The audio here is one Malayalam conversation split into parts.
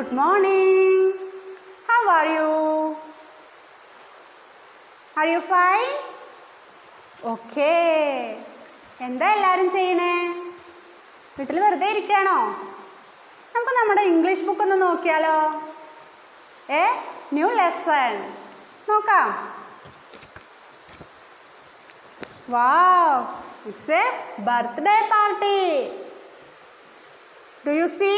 good morning. How are you? Are you fine? Okay. എന്താ എല്ലാവരും ചെയ്യണേ വീട്ടിൽ വെറുതെ ഇരിക്കുകയാണോ നമുക്ക് നമ്മുടെ ഇംഗ്ലീഷ് ബുക്ക് ഒന്ന് നോക്കിയാലോ ഏ ന്യൂ ലെസൺ നോക്കാം wow it's a birthday party do you see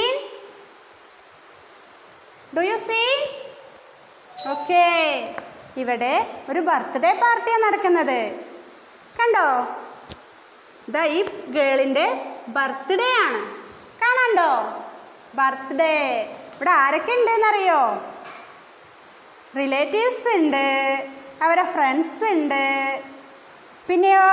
do you see okay ഇവിടെ ഒരു ബർത്ത്ഡേ പാർട്ടിയാണ് നടക്കുന്നത് കണ്ടോ ഇതാ ഈ ഗേളിൻ്റെ ബർത്ത്ഡേ ആണ് കാണാണ്ടോ ബർത്ത്ഡേ ഇവിടെ ആരൊക്കെ ഉണ്ടെന്നറിയോ റിലേറ്റീവ്സ് ഉണ്ട് അവരെ ഫ്രണ്ട്സ് ഉണ്ട് പിന്നെയോ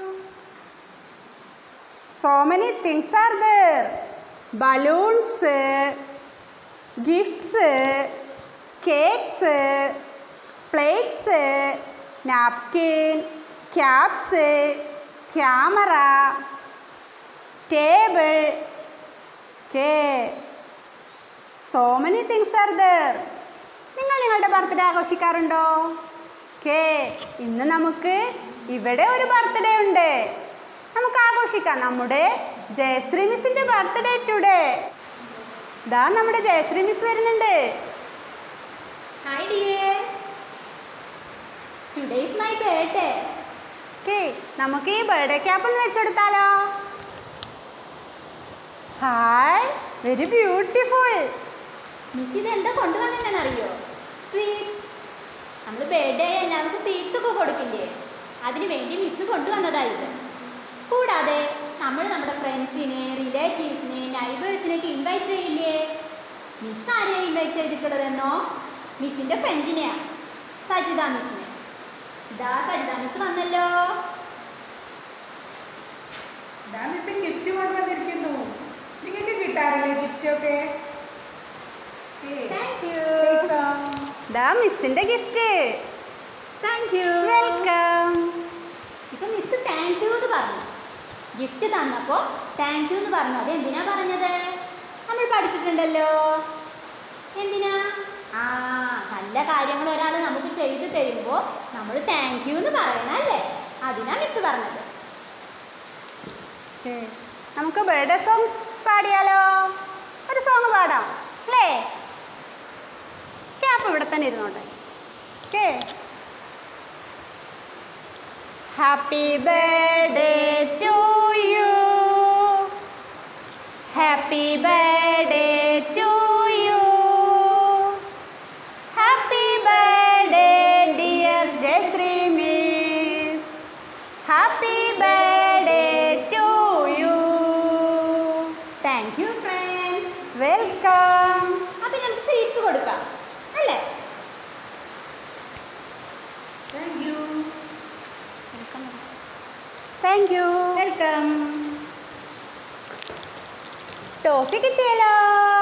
so many things are there balloons gifts cakes plates napkin caps camera table കേ so many things are there നിങ്ങൾ നിങ്ങളുടെ ബർത്ത്ഡേ ആഘോഷിക്കാറുണ്ടോ കേ ഇന്ന് നമുക്ക് ഇവിടെ ഒരു ബർത്ത്ഡേ ഉണ്ട് നമുക്ക് ആഘോഷിക്കാം നമ്മുടെ ജയശ്രീ മിസ്സിൻ്റെ ബർത്ത്ഡേ ടുഡേ ഇതാ നമ്മുടെ ജയശ്രീ മിസ് വരുന്നുണ്ട് Hi dears. Today is my birthday. Okay നമുക്ക് ഈ ബർത്ത്ഡേ ക്യാപ്പ് ഒന്ന് വെച്ചെടുത്താലോ ഹായ് വെരി ബ്യൂട്ടിഫുൾ മിസ് ഇത് എന്താ കൊണ്ടുവന്നിട്ടുണ്ടെന്ന് അറിയോ സ്വീറ്റ്സ് നമ്മൾ ബർത്ത്ഡേ എല്ലാവർക്കും സ്വീറ്റ്സ് ഒക്കെ കൊടുക്കില്ലേ അതിന് വേണ്ടി മിസ് കൊണ്ടുവന്നതായത് കൂടാതെ നമ്മൾ നമ്മുടെ ഫ്രണ്ട്സിനെ റിലേറ്റീവ്സിനെ നൈബേഴ്സിനെയൊക്കെ ഇൻവൈറ്റ് ചെയ്യില്ലേ മിസ് ആരെയാണ് ഇൻവൈറ്റ് ചെയ്തിട്ടുള്ളതെന്നോ മിസ്സിൻ്റെ ഫ്രണ്ടിനെയാണ് സജിത മിസ്സിനെ ഇതാ സജിത മിസ് വന്നല്ലോ ഞാൻ മിസ് ഗിഫ്റ്റ് കൊണ്ടുവന്നിരിക്കുന്നു നിങ്ങൾക്ക് കിട്ടാറില്ലേ ഗിഫ്റ്റ് ഒക്കെ താങ്ക് യു ഇതാ മിസ്സിൻ്റെ ഗിഫ്റ്റ് താങ്ക് യു വെൽക്കം ഇപ്പൊ മിസ് താങ്ക് യു എന്ന് പറഞ്ഞു ഗിഫ്റ്റ് തന്നപ്പോൾ താങ്ക് യു എന്ന് പറഞ്ഞു അത് എന്തിനാ പറഞ്ഞത് നമ്മൾ പഠിച്ചിട്ടുണ്ടല്ലോ എന്തിനാ ആ നല്ല കാര്യങ്ങൾ ഒരാൾ നമുക്ക് ചെയ്തു തരുമ്പോൾ നമ്മൾ താങ്ക് യു എന്ന് പറയണല്ലേ അതിനാ മിസ് പറഞ്ഞത് ഓക്കെ നമുക്ക് ബർത്ത്ഡേ സോങ് പാടിയാലോ ഒരു സോങ് പാടാം അല്ലേ ക്യാപ്പ് ഇവിടെ തന്നെ ഇരുന്നോട്ടെ okay happy birthday to you happy birthday to you happy birthday dear Jayashree miss happy birthday to you thank you friends welcome അപ്പം നമുക്ക് സ്വീറ്റ്സ് കൊടുക്കാം അല്ലേ thank you thank you welcome toffee കിട്ടിയല്ലോ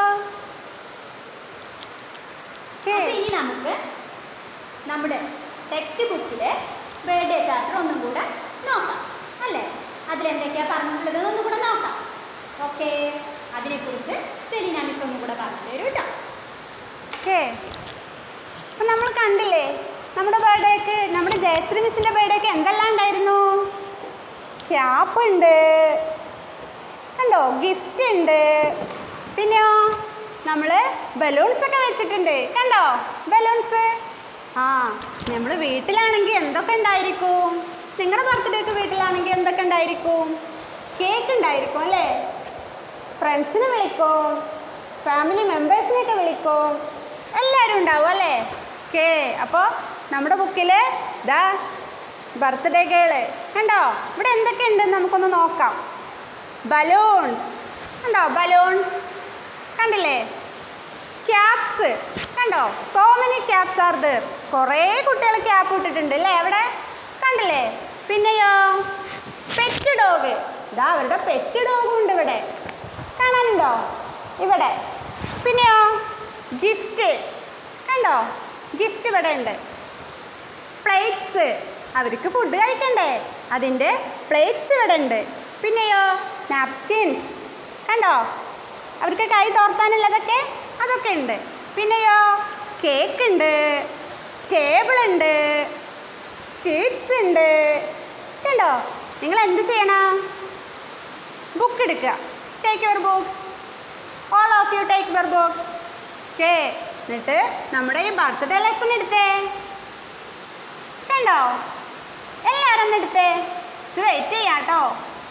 ഓക്കെ അപ്പൊ ഇനി നമുക്ക് നമ്മുടെ ടെക്സ്റ്റ് ബുക്കിലെ ബർത്ത്ഡേ ചാപ്റ്റർ ഒന്നും കൂടെ നോക്കാം അല്ലേ അതിലെന്തൊക്കെയാ പറഞ്ഞിട്ടുള്ളത് ഒന്നും കൂടെ നോക്കാം ഓക്കെ അതിനെക്കുറിച്ച് സെലീന മിസ് ഒന്നും കൂടെ പറഞ്ഞു തരും കേട്ടോ ഓക്കെ അപ്പം നമ്മൾ കണ്ടില്ലേ നമ്മുടെ ബർത്ത്ഡേക്ക് നമ്മുടെ ജയശ്രീ മിസ്സിൻ്റെ ബർത്ത്ഡേക്ക് എന്തെല്ലാം ഉണ്ടായിരുന്നു ക്യാപ്പ് ഉണ്ട് കണ്ടോ ഗിഫ്റ്റ് ഉണ്ട് പിന്നെയോ നമ്മൾ ബലൂൺസ് ഒക്കെ വെച്ചിട്ടുണ്ട് കണ്ടോ ബലൂൺസ് ആ നമ്മൾ വീട്ടിലാണെങ്കിൽ എന്തൊക്കെ ഉണ്ടായിരിക്കും നിങ്ങളുടെ ബർത്ത്ഡേക്ക് വീട്ടിലാണെങ്കിൽ എന്തൊക്കെ ഉണ്ടായിരിക്കും കേക്ക് ഉണ്ടായിരിക്കും അല്ലേ ഫ്രണ്ട്സിനെ വിളിക്കും ഫാമിലി മെമ്പേഴ്സിനെയൊക്കെ വിളിക്കും എല്ലാവരും ഉണ്ടാവും അല്ലേ ഓക്കെ അപ്പോൾ നമ്മുടെ ബുക്കിൽ ദാ ബർത്ത്ഡേ ഗേള് കണ്ടോ ഇവിടെ എന്തൊക്കെ ഉണ്ടെന്ന് നമുക്കൊന്ന് നോക്കാം ബലൂൺസ് കണ്ടോ ബലൂൺസ് കണ്ടില്ലേ ക്യാപ്സ് കണ്ടോ so many caps are there കുറേ കുട്ടികൾ ക്യാപ്പ് ഇട്ടിട്ടുണ്ട് അല്ലേ അവിടെ കണ്ടില്ലേ പിന്നെയോ പെറ്റ് ഡോഗ് ഇതാ അവരുടെ പെറ്റ് ഡോഗും ഉണ്ട് ഇവിടെ കാണാനുണ്ടോ ഇവിടെ പിന്നെയോ ഗിഫ്റ്റ് കണ്ടോ ഗിഫ്റ്റ് ഇവിടെ ഉണ്ട് പ്ലേറ്റ്സ് അവർക്ക് ഫുഡ് കഴിക്കണ്ടേ അതിൻ്റെ പ്ലേറ്റ്സ് ഇവിടെ ഉണ്ട് പിന്നെയോ നാപ്കിൻസ് കണ്ടോ അവർക്ക് കൈ തോർത്താനുള്ളതൊക്കെ അതൊക്കെ ഉണ്ട് പിന്നെയോ കേക്ക് ഉണ്ട് ടേബിൾ ഉണ്ട് സ്വീറ്റ്സ് ഉണ്ട് കണ്ടോ നിങ്ങൾ എന്ത് ചെയ്യണം ബുക്ക് എടുക്കുക take your books all of you take your books okay എന്നിട്ട് നമ്മുടെ ഈ ബർത്ത്ഡേ ലെസൺ എടുത്തേ കണ്ടോ എല്ലാവരും ഒന്ന് എടുത്തേ ഇത് വെയിറ്റ് ചെയ്യാം കേട്ടോ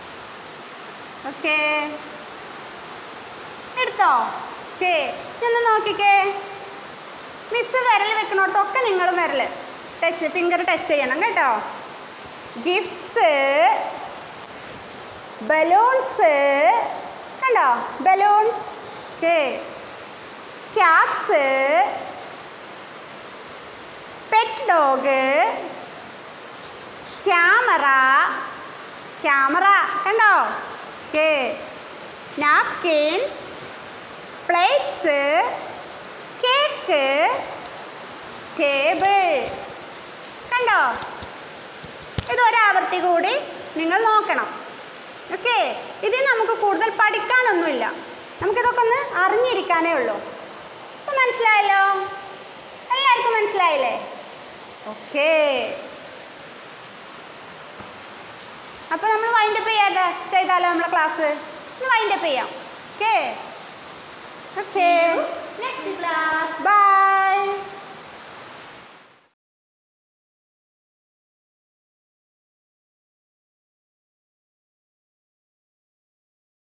ഓക്കെ എടുത്തോ ഓക്കെ ഒന്ന് നോക്കിക്കേ മിസ് വിരൽ വെക്കണോടത്തൊക്കെ നിങ്ങൾ വിരൽ ടച്ച് ഫിംഗർ ടച്ച് ചെയ്യണം കേട്ടോ ഗിഫ്റ്റ്സ് ബലൂൺസ് കണ്ടോ balloons okay caps pet dog camera camera കണ്ടോ okay napkins plates cake table കണ്ടോ ഇതൊരാവർത്തി കൂടി നിങ്ങൾ നോക്കണം ഓക്കെ ഇതിൽ നമുക്ക് കൂടുതൽ പഠിക്കാനൊന്നുമില്ല നമുക്കിതൊക്കെ ഒന്ന് അറിഞ്ഞിരിക്കാനേ ഉള്ളൂ ഇപ്പം മനസ്സിലായല്ലോ എല്ലാവർക്കും മനസ്സിലായില്ലേ ഓക്കേ അപ്പോൾ നമ്മൾ വൈൻഡപ്പ് ചെയ്യാതെ ചെയ്താലോ നമ്മളെ ക്ലാസ് ഒന്ന് വൈൻഡപ്പ് ചെയ്യാം okay okay next class by